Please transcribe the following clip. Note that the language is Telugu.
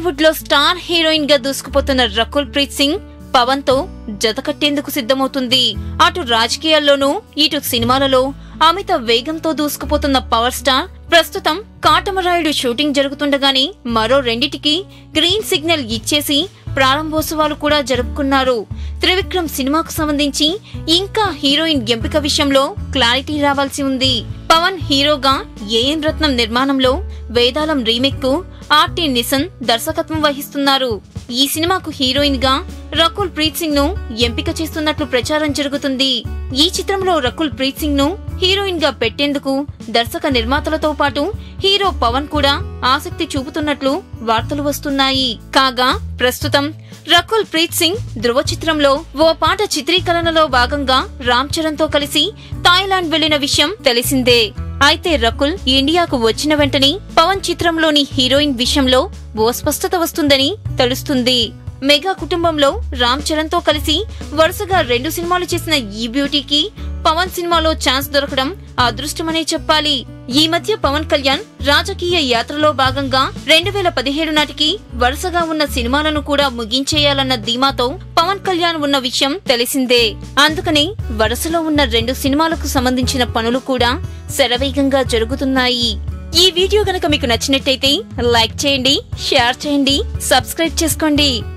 టాలీవుడ్ లో స్టార్ హీరోయిన్ గా దూసుకుపోతున్న రకుల్ ప్రీత్ సింగ్ పవన్ తో జత కట్టేందుకు సిద్ధమవుతుంది అటు రాజకీయాల్లోనూ ఇటు సినిమాలలో అమిత వేగంతో దూసుకుపోతున్న పవర్ స్టార్ ప్రస్తుతం కాటమరాయుడు షూటింగ్ జరుగుతుండగానే మరో రెండిటికి గ్రీన్ సిగ్నల్ ఇచ్చేసి ప్రారంభోత్సవాలు కూడా జరుపుకున్నారు త్రివిక్రమ్ సినిమాకు సంబంధించి ఇంకా హీరోయిన్ ఎంపిక విషయంలో క్లారిటీ రావాల్సి ఉంది పవన్ హీరోగా ఏఎన్ రత్నం నిర్మాణంలో వేదాలం రీమేక్ కు ఆర్టీ నిసన్ దర్శకత్వం వహిస్తున్నారు ఈ సినిమాకు హీరోయిన్ గా రకుల్ ప్రీత్ సింగ్ ను ఎంపిక చేస్తున్నట్లు ప్రచారం జరుగుతుంది ఈ చిత్రంలో రకుల్ ప్రీత్ సింగ్ ను హీరోయిన్ గా పెట్టేందుకు దర్శక నిర్మాతలతో పాటు హీరో పవన్ కూడా ఆసక్తి చూపుతున్నట్లు వార్తలు వస్తున్నాయి కాగా ప్రస్తుతం రకుల్ ప్రీత్ సింగ్ ధృవ చిత్రంలో ఓ పాట చిత్రీకరణలో భాగంగా రామ్ చరణ్ తో కలిసి థాయిలాండ్ వెళ్లిన విషయం తెలిసిందే అయితే రకుల్ ఇండియాకు వచ్చిన వెంటనే పవన్ చిత్రంలోని హీరోయిన్ విషయంలో ఓ స్పష్టత వస్తుందని తెలుస్తుంది మెగా కుటుంబంలో రామ్ చరణ్ తో కలిసి వరుసగా రెండు సినిమాలు చేసిన ఈ బ్యూటీకి పవన్ సినిమాలో ఛాన్స్ దొరకడం అదృష్టమనే చెప్పాలి ఈ మధ్య పవన్ కళ్యాణ్ రాజకీయ యాత్రలో భాగంగా రెండు వేల పదిహేడు నాటికి వరుసగా ఉన్న సినిమాలను కూడా ముగించేయాలన్న ధీమాతో పవన్ కళ్యాణ్ ఉన్న విషయం తెలిసిందే అందుకని వరుసలో ఉన్న రెండు సినిమాలకు సంబంధించిన పనులు కూడా శరవేగంగా జరుగుతున్నాయి ఈ వీడియో గనక మీకు నచ్చినట్టయితే లైక్ చేయండి షేర్ చేయండి సబ్స్క్రైబ్ చేసుకోండి